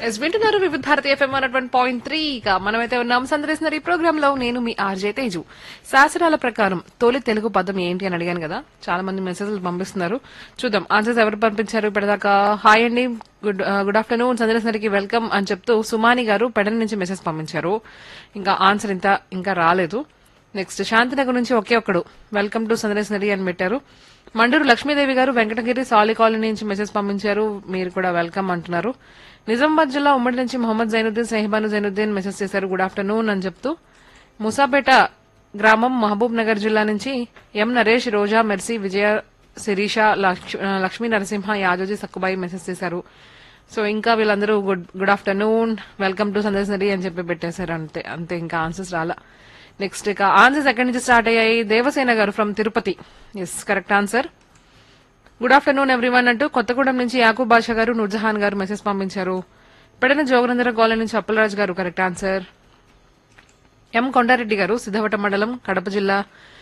yes వింటున్నారు Vividh Bharati FM one one point three ఇక మనమైతే ఉన్నాం సందర్శిస్తున్న ఈ ప్రోగ్రామ్ లో నేను మీ ఆర్జే తేజు శాస్త్రాల ప్రకారం తొలి తెలుగు పదం ఏంటి అని అడిగాను కదా చాలా మంది మెసేజ్లు పంపిస్తున్నారు చూద్దాం ఆన్సర్స్ ఎవరు పంపించారు ఇప్పటిదాకా హాయ్ అండి గుడ్ గుడ్ ఆఫ్టర్నూన్ సందర్శనకి వెల్కమ్ అని చెప్తూ సుమాని గారు పెడన్ నుంచి మెసేజ్ పంపించారు ఇంకా ఆన్సర్ ఇంత ఇంకా రాలేదు నెక్స్ట్ శాంతినగర్ నుంచి ఒకే ఒక్కడు వెల్కమ్ టు సందర్శనరి అని పెట్టారు మండూరు లక్ష్మీదేవి గారు వెంకటగిరి సాలి కాలనీ నుంచి మెసేజ్ పంపించారు మీరు కూడా వెల్కమ్ అంటున్నారు నిజామాబాద్ జిల్లా ఉమ్మడి నుంచి మొహమ్మద్ జైనుద్దీన్ సెహబాను జైనుద్దీన్ మెసేజ్ చేశారు గుడ్ ఆఫ్టర్నూన్ అని చెప్తూ ముసాపేట గ్రామం మహబూబ్ నగర్ జిల్లా నుంచి ఎం నరేష్ రోజా మెర్సీ విజయ శిరీష లక్ష్- లక్ష్మీ నరసింహ యాదోజీ సక్కుబాయి మెసేజ్ చేశారు సో ఇంకా వీళ్ళందరూ good good afternoon welcome to సందర్శనరి అని చెప్పి పెట్టేశారు అంతే అంతే ఇంకా ఆన్సర్స్ రాలా నెక్స్ట్ ఇక ఆన్సర్స్ ఎక్కడి నుంచి స్టార్ట్ అయ్యాయి దేవసేన గారు from Tirupati yes correct answer good afternoon everyone అంటూ కొత్తగూడెం నుంచి యాకూబ్ బాషా గారు నూర్జహాన్ గారు మెసేజ్ పంపించారు పెడన జోగనందర కాలనీ నుంచి అప్పలరాజు గారు కరెక్ట్ ఆన్సర్ ఎం కొండారెడ్డి గారు సిద్ధవట మండలం కడప జిల్లా